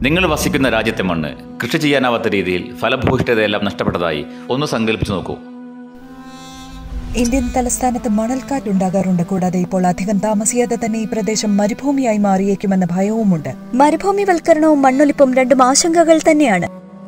നിങ്ങൾ വസിക്കുന്ന രാജ്യത്തെ മണ്ണ് കൃഷി ചെയ്യാനാവാത്ത രീതിയിൽ ഫലഭൂയിഷ്ഠതയെല്ലാം നഷ്ടപ്പെട്ടതായി ഒന്ന് സങ്കല്പിച്ചു നോക്കൂ ഇന്ത്യൻ തലസ്ഥാനത്ത് മണൽക്കാറ്റുണ്ടാകാറുണ്ട് കൂടാതെ ഇപ്പോൾ അധികം താമസിയാതെ തന്നെ ഈ പ്രദേശം മരുഭൂമിയായി മാറിയേക്കുമെന്ന ഭയവുമുണ്ട് മരുഭൂമിവൽക്കരണവും മണ്ണൊലിപ്പും രണ്ടും ആശങ്കകൾ തന്നെയാണ്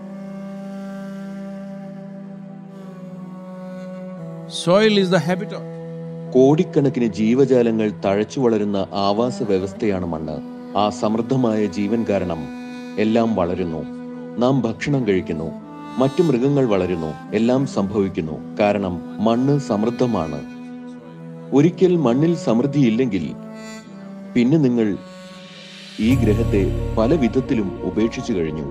Soil is the habitat. കോടിക്കണക്കിന് ജീവജാലങ്ങൾ തഴച്ചു വളരുന്ന ആവാസ വ്യവസ്ഥയാണ് മണ്ണ് ആ സമൃദ്ധമായ ജീവൻ കാരണം എല്ലാം വളരുന്നു നാം ഭക്ഷണം കഴിക്കുന്നു മറ്റു മൃഗങ്ങൾ വളരുന്നു എല്ലാം സംഭവിക്കുന്നു കാരണം മണ്ണ് സമൃദ്ധമാണ് ഒരിക്കൽ മണ്ണിൽ സമൃദ്ധിയില്ലെങ്കിൽ പിന്നെ നിങ്ങൾ ഈ ഗ്രഹത്തെ പല വിധത്തിലും ഉപേക്ഷിച്ചു കഴിഞ്ഞു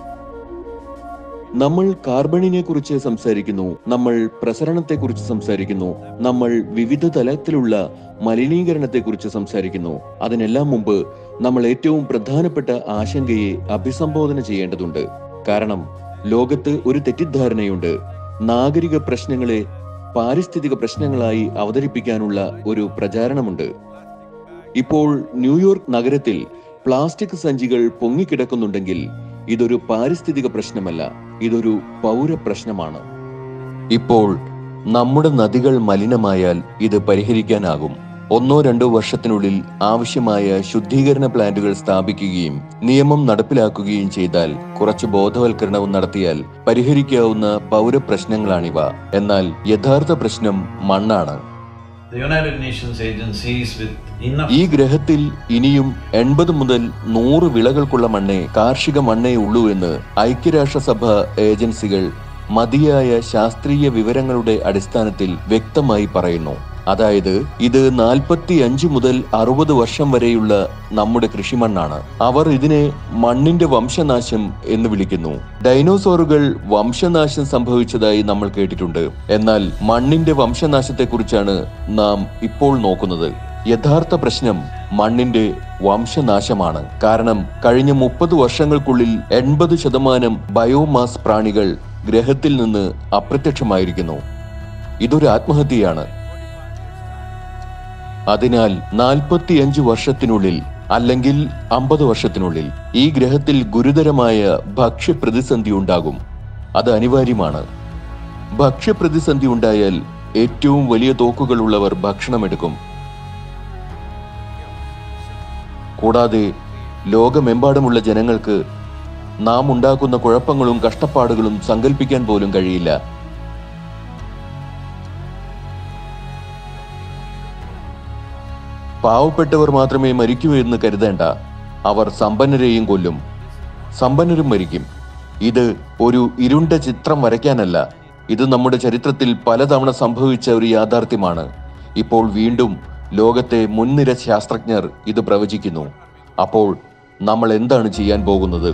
നമ്മൾ കാർബണിനെ കുറിച്ച് സംസാരിക്കുന്നു നമ്മൾ പ്രസരണത്തെ കുറിച്ച് സംസാരിക്കുന്നു നമ്മൾ വിവിധ തലത്തിലുള്ള മലിനീകരണത്തെ കുറിച്ച് സംസാരിക്കുന്നു അതിനെല്ലാം മുമ്പ് നമ്മൾ ഏറ്റവും പ്രധാനപ്പെട്ട ആശങ്കയെ അഭിസംബോധന ചെയ്യേണ്ടതുണ്ട് കാരണം ലോകത്ത് ഒരു തെറ്റിദ്ധാരണയുണ്ട് നാഗരിക പ്രശ്നങ്ങളെ പാരിസ്ഥിതിക പ്രശ്നങ്ങളായി അവതരിപ്പിക്കാനുള്ള ഒരു പ്രചാരണമുണ്ട് ഇപ്പോൾ ന്യൂയോർക്ക് നഗരത്തിൽ പ്ലാസ്റ്റിക് സഞ്ചികൾ പൊങ്ങിക്കിടക്കുന്നുണ്ടെങ്കിൽ ഇതൊരു പാരിസ്ഥിതിക പ്രശ്നമല്ല ഇതൊരു പൗര പ്രശ്നമാണ് ഇപ്പോൾ നമ്മുടെ നദികൾ മലിനമായാൽ ഇത് പരിഹരിക്കാനാകും ഒന്നോ രണ്ടോ വർഷത്തിനുള്ളിൽ ആവശ്യമായ ശുദ്ധീകരണ പ്ലാന്റുകൾ സ്ഥാപിക്കുകയും നിയമം നടപ്പിലാക്കുകയും ചെയ്താൽ കുറച്ച് ബോധവൽക്കരണവും നടത്തിയാൽ പരിഹരിക്കാവുന്ന പൗരപ്രശ്നങ്ങളാണിവ എന്നാൽ യഥാർത്ഥ പ്രശ്നം മണ്ണാണ് The United Nations agencies with enough ഈ ഗ്രഹത്തിൽ ഇനിയും എൺപത് മുതൽ നൂറ് വിളകൾക്കുള്ള മണ്ണേ കാർഷിക മണ്ണേ ഉള്ളൂ എന്ന് ഐക്യരാഷ്ട്രസഭ ഏജൻസികൾ മതിയായ ശാസ്ത്രീയ വിവരങ്ങളുടെ അടിസ്ഥാനത്തിൽ വ്യക്തമായി പറയുന്നു അതായത് ഇത് നാൽപ്പത്തി അഞ്ച് മുതൽ അറുപത് വർഷം വരെയുള്ള നമ്മുടെ കൃഷിമണ്ണാണ് അവർ ഇതിനെ മണ്ണിന്റെ വംശനാശം എന്ന് വിളിക്കുന്നു ഡൈനോസോറുകൾ വംശനാശം സംഭവിച്ചതായി നമ്മൾ കേട്ടിട്ടുണ്ട് എന്നാൽ മണ്ണിന്റെ വംശനാശത്തെക്കുറിച്ചാണ് നാം ഇപ്പോൾ നോക്കുന്നത് യഥാർത്ഥ പ്രശ്നം മണ്ണിന്റെ വംശനാശമാണ് കാരണം കഴിഞ്ഞ മുപ്പത് വർഷങ്ങൾക്കുള്ളിൽ എൺപത് ശതമാനം ബയോമാസ് പ്രാണികൾ ഗ്രഹത്തിൽ നിന്ന് അപ്രത്യക്ഷമായിരിക്കുന്നു ഇതൊരു ആത്മഹത്യയാണ് അതിനാൽ നാൽപ്പത്തിയഞ്ച് വർഷത്തിനുള്ളിൽ അല്ലെങ്കിൽ അമ്പത് വർഷത്തിനുള്ളിൽ ഈ ഗ്രഹത്തിൽ ഗുരുതരമായ ഭക്ഷ്യപ്രതിസന്ധി ഉണ്ടാകും അത് അനിവാര്യമാണ് ഭക്ഷ്യപ്രതിസന്ധി ഉണ്ടായാൽ ഏറ്റവും വലിയ തോക്കുകളുള്ളവർ ഭക്ഷണമെടുക്കും കൂടാതെ ലോകമെമ്പാടുമുള്ള ജനങ്ങൾക്ക് നാം ഉണ്ടാക്കുന്ന കുഴപ്പങ്ങളും കഷ്ടപ്പാടുകളും സങ്കല്പിക്കാൻ പോലും കഴിയില്ല പാവപ്പെട്ടവർ മാത്രമേ മരിക്കൂ എന്ന് കരുതേണ്ട അവർ സമ്പന്നരെയും കൊല്ലും സമ്പന്നരും മരിക്കും ഇത് ഒരു ഇരുണ്ട ചിത്രം വരയ്ക്കാനല്ല ഇത് നമ്മുടെ ചരിത്രത്തിൽ പലതവണ സംഭവിച്ച ഒരു യാഥാർത്ഥ്യമാണ് ഇപ്പോൾ വീണ്ടും ലോകത്തെ മുൻനിര ശാസ്ത്രജ്ഞർ ഇത് പ്രവചിക്കുന്നു അപ്പോൾ നമ്മൾ എന്താണ് ചെയ്യാൻ പോകുന്നത്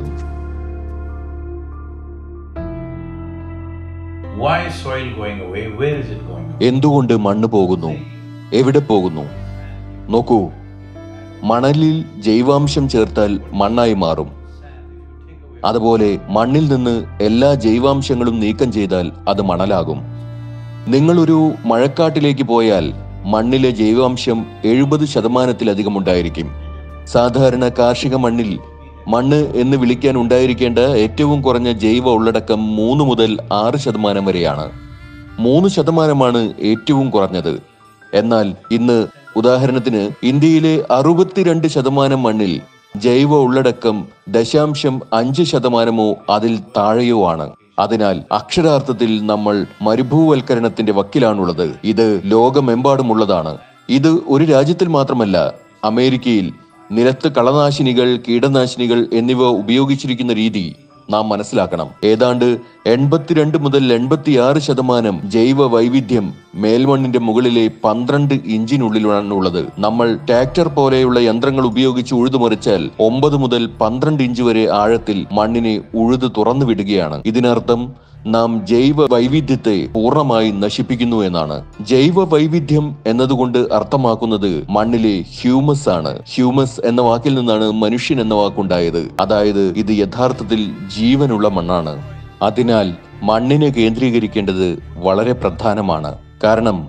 why is soil going away? Where is it going? എന്തുകൊണ്ട് മണ്ണ് പോകുന്നു എവിടെ പോകുന്നു നോക്കൂ മണലിൽ ജൈവാംശം ചേർത്താൽ മണ്ണായി മാറും അതുപോലെ മണ്ണിൽ നിന്ന് എല്ലാ ജൈവാംശങ്ങളും നീക്കം ചെയ്താൽ അത് മണലാകും നിങ്ങളൊരു മഴക്കാട്ടിലേക്ക് പോയാൽ മണ്ണിലെ ജൈവാംശം എഴുപത് ശതമാനത്തിലധികം ഉണ്ടായിരിക്കും സാധാരണ കാർഷിക മണ്ണിൽ മണ്ണ് എന്ന് വിളിക്കാൻ ഉണ്ടായിരിക്കേണ്ട ഏറ്റവും കുറഞ്ഞ ജൈവ ഉള്ളടക്കം മൂന്ന് മുതൽ ആറ് ശതമാനം വരെയാണ് മൂന്ന് ശതമാനമാണ് ഏറ്റവും കുറഞ്ഞത് എന്നാൽ ഇന്ന് ഉദാഹരണത്തിന് ഇന്ത്യയിലെ അറുപത്തിരണ്ട് ശതമാനം മണ്ണിൽ ജൈവ ഉള്ളടക്കം ദശാംശം അഞ്ച് ശതമാനമോ അതിൽ താഴെയോ ആണ് അതിനാൽ അക്ഷരാർത്ഥത്തിൽ നമ്മൾ മരുഭൂവൽക്കരണത്തിന്റെ വക്കിലാണുള്ളത് ഇത് ലോകമെമ്പാടുമുള്ളതാണ് ഇത് ഒരു രാജ്യത്തിൽ മാത്രമല്ല അമേരിക്കയിൽ നിലത്ത് കളനാശിനികൾ കീടനാശിനികൾ എന്നിവ ഉപയോഗിച്ചിരിക്കുന്ന രീതി നാം മനസ്സിലാക്കണം ഏതാണ്ട് എൺപത്തിരണ്ട് മുതൽ എൺപത്തിയാറ് ശതമാനം ജൈവ വൈവിധ്യം മേൽമണ്ണിന്റെ മുകളിലെ പന്ത്രണ്ട് ഇഞ്ചിനുള്ളിലാണ് ഉള്ളത് നമ്മൾ ട്രാക്ടർ പോലെയുള്ള യന്ത്രങ്ങൾ ഉപയോഗിച്ച് ഉഴുതുമറിച്ചാൽ ഒമ്പത് മുതൽ പന്ത്രണ്ട് ഇഞ്ച് വരെ ആഴത്തിൽ മണ്ണിനെ ഉഴുത് തുറന്നു വിടുകയാണ് ഇതിനർത്ഥം നാം ജൈവ വൈവിധ്യത്തെ പൂർണ്ണമായി നശിപ്പിക്കുന്നു എന്നാണ് ജൈവ വൈവിധ്യം എന്നതുകൊണ്ട് അർത്ഥമാക്കുന്നത് മണ്ണിലെ ഹ്യൂമസ് ആണ് ഹ്യൂമസ് എന്ന വാക്കിൽ നിന്നാണ് മനുഷ്യൻ എന്ന വാക്കുണ്ടായത് അതായത് ഇത് യഥാർത്ഥത്തിൽ ജീവനുള്ള മണ്ണാണ് അതിനാൽ മണ്ണിനെ കേന്ദ്രീകരിക്കേണ്ടത് വളരെ പ്രധാനമാണ് കാരണം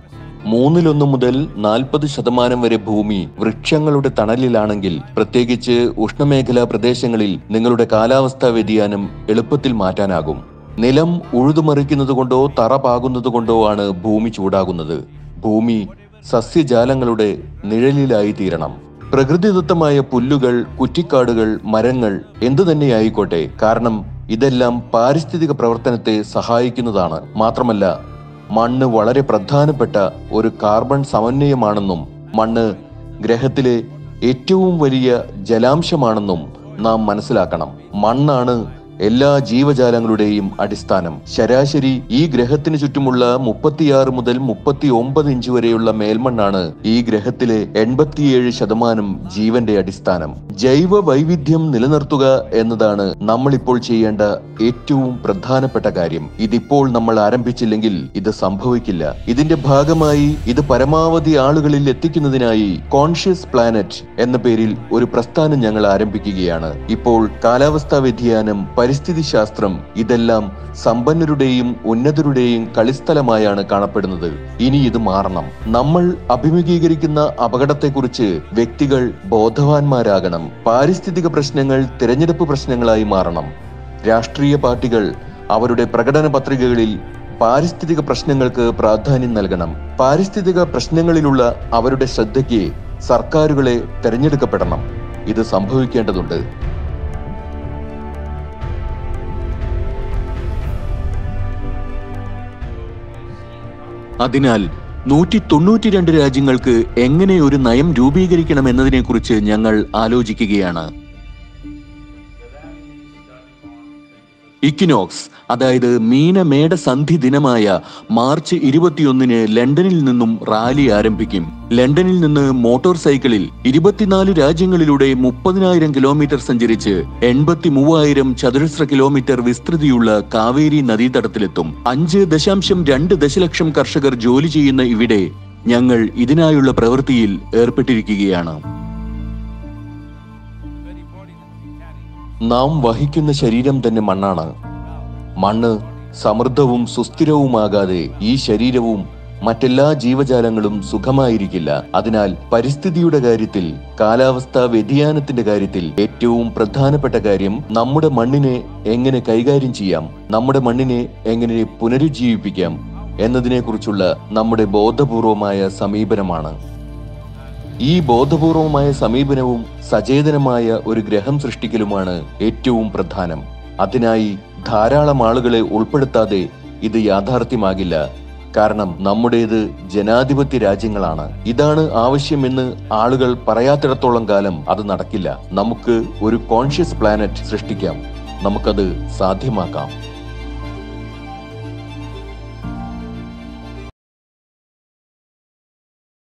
മൂന്നിലൊന്ന് മുതൽ നാൽപ്പത് ശതമാനം വരെ ഭൂമി വൃക്ഷങ്ങളുടെ തണലിലാണെങ്കിൽ പ്രത്യേകിച്ച് ഉഷ്ണമേഖലാ പ്രദേശങ്ങളിൽ നിങ്ങളുടെ കാലാവസ്ഥാ വ്യതിയാനം എളുപ്പത്തിൽ മാറ്റാനാകും നിലം ഉഴുതുമറിക്കുന്നത് കൊണ്ടോ തറ പാകുന്നത് കൊണ്ടോ ആണ് ഭൂമി ചൂടാകുന്നത് ഭൂമി സസ്യജാലങ്ങളുടെ നിഴലിലായി തീരണം പ്രകൃതിദത്തമായ പുല്ലുകൾ കുറ്റിക്കാടുകൾ മരങ്ങൾ എന്തു തന്നെയായിക്കോട്ടെ കാരണം ഇതെല്ലാം പാരിസ്ഥിതിക പ്രവർത്തനത്തെ സഹായിക്കുന്നതാണ് മാത്രമല്ല മണ്ണ് വളരെ പ്രധാനപ്പെട്ട ഒരു കാർബൺ സമന്വയമാണെന്നും മണ്ണ് ഗ്രഹത്തിലെ ഏറ്റവും വലിയ ജലാംശമാണെന്നും നാം മനസ്സിലാക്കണം മണ്ണാണ് എല്ലാ ജീവജാലങ്ങളുടെയും അടിസ്ഥാനം ശരാശരി ഈ ഗ്രഹത്തിന് ചുറ്റുമുള്ള മുപ്പത്തിയാറ് മുതൽ മുപ്പത്തി ഒമ്പത് ഇഞ്ച് വരെയുള്ള മേൽമണ്ണാണ് ഈ ഗ്രഹത്തിലെ എൺപത്തിയേഴ് ശതമാനം ജീവന്റെ അടിസ്ഥാനം ജൈവ വൈവിധ്യം നിലനിർത്തുക എന്നതാണ് നമ്മൾ ഇപ്പോൾ ചെയ്യേണ്ട ഏറ്റവും പ്രധാനപ്പെട്ട കാര്യം ഇതിപ്പോൾ നമ്മൾ ആരംഭിച്ചില്ലെങ്കിൽ ഇത് സംഭവിക്കില്ല ഇതിന്റെ ഭാഗമായി ഇത് പരമാവധി ആളുകളിൽ എത്തിക്കുന്നതിനായി കോൺഷ്യസ് പ്ലാനറ്റ് എന്ന പേരിൽ ഒരു പ്രസ്ഥാനം ഞങ്ങൾ ആരംഭിക്കുകയാണ് ഇപ്പോൾ കാലാവസ്ഥാ വ്യതിയാനം പരിസ്ഥിതി ശാസ്ത്രം ഇതെല്ലാം സമ്പന്നരുടെയും ഉന്നതരുടെയും കളിസ്ഥലമായാണ് കാണപ്പെടുന്നത് ഇനി ഇത് മാറണം നമ്മൾ അഭിമുഖീകരിക്കുന്ന അപകടത്തെക്കുറിച്ച് വ്യക്തികൾ ബോധവാന്മാരാകണം പാരിസ്ഥിതിക പ്രശ്നങ്ങൾ തിരഞ്ഞെടുപ്പ് പ്രശ്നങ്ങളായി മാറണം രാഷ്ട്രീയ പാർട്ടികൾ അവരുടെ പ്രകടന പത്രികകളിൽ പാരിസ്ഥിതിക പ്രശ്നങ്ങൾക്ക് പ്രാധാന്യം നൽകണം പാരിസ്ഥിതിക പ്രശ്നങ്ങളിലുള്ള അവരുടെ ശ്രദ്ധയ്ക്ക് സർക്കാരുകളെ തെരഞ്ഞെടുക്കപ്പെടണം ഇത് സംഭവിക്കേണ്ടതുണ്ട് അതിനാൽ നൂറ്റി തൊണ്ണൂറ്റിരണ്ട് രാജ്യങ്ങൾക്ക് എങ്ങനെ ഒരു നയം രൂപീകരിക്കണം എന്നതിനെക്കുറിച്ച് ഞങ്ങൾ ആലോചിക്കുകയാണ് ഇക്കിനോക്സ് അതായത് മീനമേട സന്ധി ദിനമായ മാർച്ച് ഇരുപത്തിയൊന്നിന് ലണ്ടനിൽ നിന്നും റാലി ആരംഭിക്കും ലണ്ടനിൽ നിന്ന് മോട്ടോർ സൈക്കിളിൽ ഇരുപത്തിനാല് രാജ്യങ്ങളിലൂടെ മുപ്പതിനായിരം കിലോമീറ്റർ സഞ്ചരിച്ച് എൺപത്തി മൂവായിരം ചതുരശ്ര കിലോമീറ്റർ വിസ്തൃതിയുള്ള കാവേരി നദീതടത്തിലെത്തും അഞ്ച് ദശാംശം രണ്ട് ദശലക്ഷം കർഷകർ ജോലി ചെയ്യുന്ന ഇവിടെ ഞങ്ങൾ ഇതിനായുള്ള പ്രവൃത്തിയിൽ ഏർപ്പെട്ടിരിക്കുകയാണ് നാം വഹിക്കുന്ന ശരീരം തന്നെ മണ്ണാണ് മണ്ണ് സമൃദ്ധവും സുസ്ഥിരവുമാകാതെ ഈ ശരീരവും മറ്റെല്ലാ ജീവജാലങ്ങളും സുഖമായിരിക്കില്ല അതിനാൽ പരിസ്ഥിതിയുടെ കാര്യത്തിൽ കാലാവസ്ഥാ വ്യതിയാനത്തിന്റെ കാര്യത്തിൽ ഏറ്റവും പ്രധാനപ്പെട്ട കാര്യം നമ്മുടെ മണ്ണിനെ എങ്ങനെ കൈകാര്യം ചെയ്യാം നമ്മുടെ മണ്ണിനെ എങ്ങനെ പുനരുജ്ജീവിപ്പിക്കാം എന്നതിനെക്കുറിച്ചുള്ള നമ്മുടെ ബോധപൂർവമായ സമീപനമാണ് ഈ ബോധപൂർവമായ സമീപനവും സചേതനമായ ഒരു ഗ്രഹം സൃഷ്ടിക്കലുമാണ് ഏറ്റവും പ്രധാനം അതിനായി ധാരാളം ആളുകളെ ഉൾപ്പെടുത്താതെ ഇത് യാഥാർത്ഥ്യമാകില്ല കാരണം നമ്മുടേത് ജനാധിപത്യ രാജ്യങ്ങളാണ് ഇതാണ് ആവശ്യമെന്ന് ആളുകൾ പറയാത്തിടത്തോളം കാലം അത് നടക്കില്ല നമുക്ക് ഒരു കോൺഷ്യസ് പ്ലാനറ്റ് സൃഷ്ടിക്കാം നമുക്കത് സാധ്യമാക്കാം